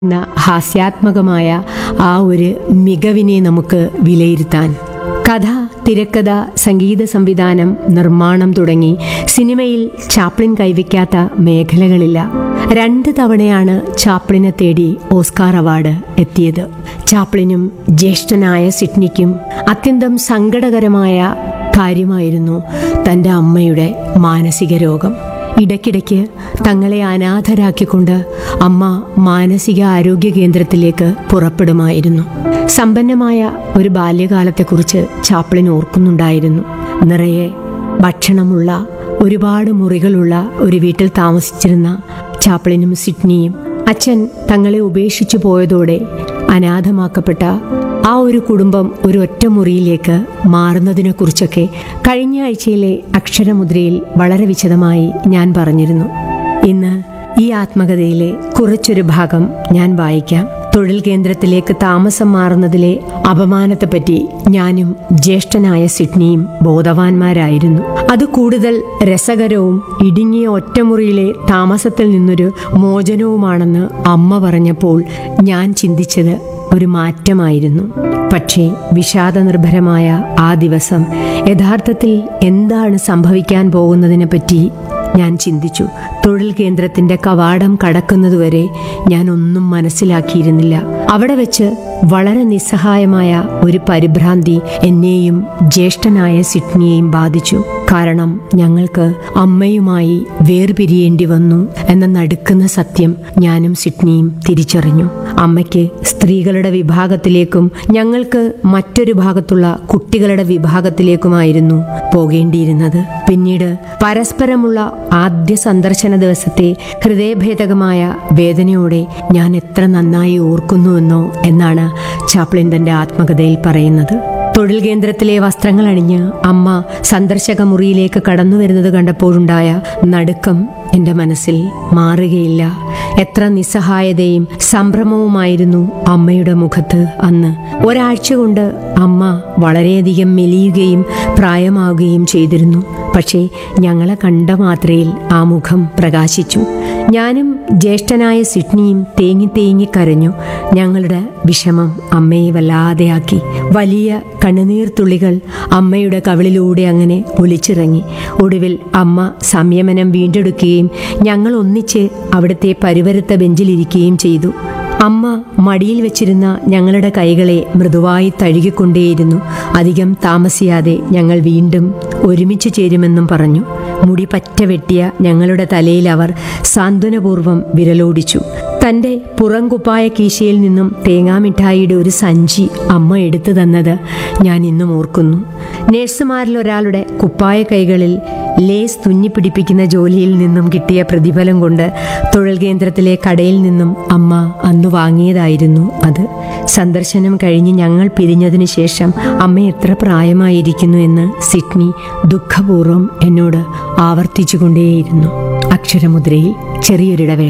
എന്ന ഹാസ്യാത്മകമായ ആ ഒരു മികവിനെ നമുക്ക് വിലയിരുത്താൻ കഥ തിരക്കഥ സംഗീത സംവിധാനം നിർമ്മാണം തുടങ്ങി സിനിമയിൽ ചാപ്ലിൻ കൈവയ്ക്കാത്ത മേഖലകളില്ല രണ്ട് തവണയാണ് ചാപ്ലിനെ തേടി ഓസ്കാർ അവാർഡ് എത്തിയത് ചാപ്ലിനും ജ്യേഷ്ഠനായ സിഡ്നിക്കും അത്യന്തം സങ്കടകരമായ കാര്യമായിരുന്നു തൻ്റെ അമ്മയുടെ മാനസിക രോഗം ഇടയ്ക്കിടയ്ക്ക് തങ്ങളെ അനാഥരാക്കിക്കൊണ്ട് അമ്മ മാനസിക ആരോഗ്യ കേന്ദ്രത്തിലേക്ക് പുറപ്പെടുമായിരുന്നു സമ്പന്നമായ ഒരു ബാല്യകാലത്തെക്കുറിച്ച് ചാപ്ലിൻ ഓർക്കുന്നുണ്ടായിരുന്നു നിറയെ ഭക്ഷണമുള്ള ഒരുപാട് മുറികളുള്ള ഒരു വീട്ടിൽ താമസിച്ചിരുന്ന ചാപ്ലിനും സിഡ്നിയും അച്ഛൻ തങ്ങളെ ഉപേക്ഷിച്ചു പോയതോടെ അനാഥമാക്കപ്പെട്ട ആ ഒരു കുടുംബം ഒരു ഒറ്റ മുറിയിലേക്ക് മാറുന്നതിനെക്കുറിച്ചൊക്കെ കഴിഞ്ഞ ആഴ്ചയിലെ അക്ഷരമുദ്രയിൽ വളരെ വിശദമായി ഞാൻ പറഞ്ഞിരുന്നു ഇന്ന് ഈ ആത്മകഥയിലെ കുറച്ചൊരു ഭാഗം ഞാൻ വായിക്കാം തൊഴിൽ കേന്ദ്രത്തിലേക്ക് താമസം മാറുന്നതിലെ അപമാനത്തെപ്പറ്റി ഞാനും ജ്യേഷ്ഠനായ സിഡ്നിയും ബോധവാന്മാരായിരുന്നു അത് കൂടുതൽ രസകരവും ഇടുങ്ങിയ ഒറ്റമുറിയിലെ താമസത്തിൽ നിന്നൊരു മോചനവുമാണെന്ന് അമ്മ പറഞ്ഞപ്പോൾ ഞാൻ ചിന്തിച്ചത് ഒരു മാറ്റമായിരുന്നു പക്ഷേ വിഷാദനിർഭരമായ ആ ദിവസം യഥാർത്ഥത്തിൽ എന്താണ് സംഭവിക്കാൻ പോകുന്നതിനെപ്പറ്റി ഞാൻ ചിന്തിച്ചു തൊഴിൽ കേന്ദ്രത്തിന്റെ കവാടം കടക്കുന്നതുവരെ ഞാൻ ഒന്നും മനസ്സിലാക്കിയിരുന്നില്ല അവിടെ വെച്ച് വളരെ നിസ്സഹായമായ ഒരു പരിഭ്രാന്തി എന്നെയും ജ്യേഷ്ഠനായ സിഡ്നിയെയും ബാധിച്ചു കാരണം ഞങ്ങൾക്ക് അമ്മയുമായി വേർപിരിയേണ്ടി വന്നു എന്ന നടുക്കുന്ന സത്യം ഞാനും സിഡ്നിയും തിരിച്ചറിഞ്ഞു അമ്മയ്ക്ക് സ്ത്രീകളുടെ വിഭാഗത്തിലേക്കും ഞങ്ങൾക്ക് മറ്റൊരു ഭാഗത്തുള്ള കുട്ടികളുടെ വിഭാഗത്തിലേക്കുമായിരുന്നു പോകേണ്ടിയിരുന്നത് പിന്നീട് പരസ്പരമുള്ള ആദ്യ സന്ദർശന ദിവസത്തെ ഹൃദയഭേദകമായ വേദനയോടെ ഞാൻ എത്ര നന്നായി ഓർക്കുന്നുവെന്നോ എന്നാണ് ചാപ്ലിൻ തന്റെ ആത്മകഥയിൽ പറയുന്നത് തൊഴിൽ കേന്ദ്രത്തിലെ വസ്ത്രങ്ങൾ അണിഞ്ഞ് അമ്മ സന്ദർശക മുറിയിലേക്ക് കടന്നു വരുന്നത് കണ്ടപ്പോഴുണ്ടായ നടുക്കം എൻ്റെ മനസ്സിൽ മാറുകയില്ല എത്ര നിസ്സഹായതയും സംഭ്രമവുമായിരുന്നു അമ്മയുടെ മുഖത്ത് അന്ന് ഒരാഴ്ച കൊണ്ട് അമ്മ വളരെയധികം മെലിയുകയും പ്രായമാവുകയും ചെയ്തിരുന്നു പക്ഷേ ഞങ്ങളെ കണ്ട മാത്രയിൽ ആ മുഖം പ്രകാശിച്ചു ഞാനും ജ്യേഷ്ഠനായ സിഡ്നിയും തേങ്ങി തേങ്ങി കരഞ്ഞു ഞങ്ങളുടെ വിഷമം അമ്മയെ വല്ലാതെയാക്കി വലിയ കണ്ണുനീർത്തുള്ളികൾ അമ്മയുടെ കവിളിലൂടെ അങ്ങനെ ഒലിച്ചിറങ്ങി ഒടുവിൽ അമ്മ സംയമനം വീണ്ടെടുക്കുകയും ഞങ്ങൾ ഒന്നിച്ച് അവിടുത്തെ പരുവരുത്ത ബെഞ്ചിലിരിക്കുകയും ചെയ്തു അമ്മ മടിയിൽ വെച്ചിരുന്ന ഞങ്ങളുടെ കൈകളെ മൃദുവായി തഴുകിക്കൊണ്ടേയിരുന്നു അധികം താമസിയാതെ ഞങ്ങൾ വീണ്ടും ഒരുമിച്ച് ചേരുമെന്നും പറഞ്ഞു മുടി പറ്റ വെട്ടിയ ഞങ്ങളുടെ തലയിൽ അവർ സാന്ത്വനപൂർവ്വം വിരലോടിച്ചു തൻ്റെ പുറംകുപ്പായ കീശയിൽ നിന്നും തേങ്ങാമിഠായിയുടെ ഒരു സഞ്ചി അമ്മ എടുത്തു തന്നത് ഞാൻ ഇന്നും ഓർക്കുന്നു നേഴ്സുമാരിൽ ഒരാളുടെ കുപ്പായ കൈകളിൽ ലേസ് തുന്നിപ്പിടിപ്പിക്കുന്ന ജോലിയിൽ നിന്നും കിട്ടിയ പ്രതിഫലം കൊണ്ട് തൊഴിൽ കേന്ദ്രത്തിലെ കടയിൽ നിന്നും അമ്മ അന്ന് വാങ്ങിയതായിരുന്നു അത് സന്ദർശനം കഴിഞ്ഞ് ഞങ്ങൾ പിരിഞ്ഞതിന് ശേഷം അമ്മ എത്ര പ്രായമായിരിക്കുന്നു എന്ന് സിഡ്നി ദുഃഖപൂർവ്വം എന്നോട് ആവർത്തിച്ചുകൊണ്ടേയിരുന്നു അക്ഷരമുദ്രയിൽ ചെറിയൊരിടവേള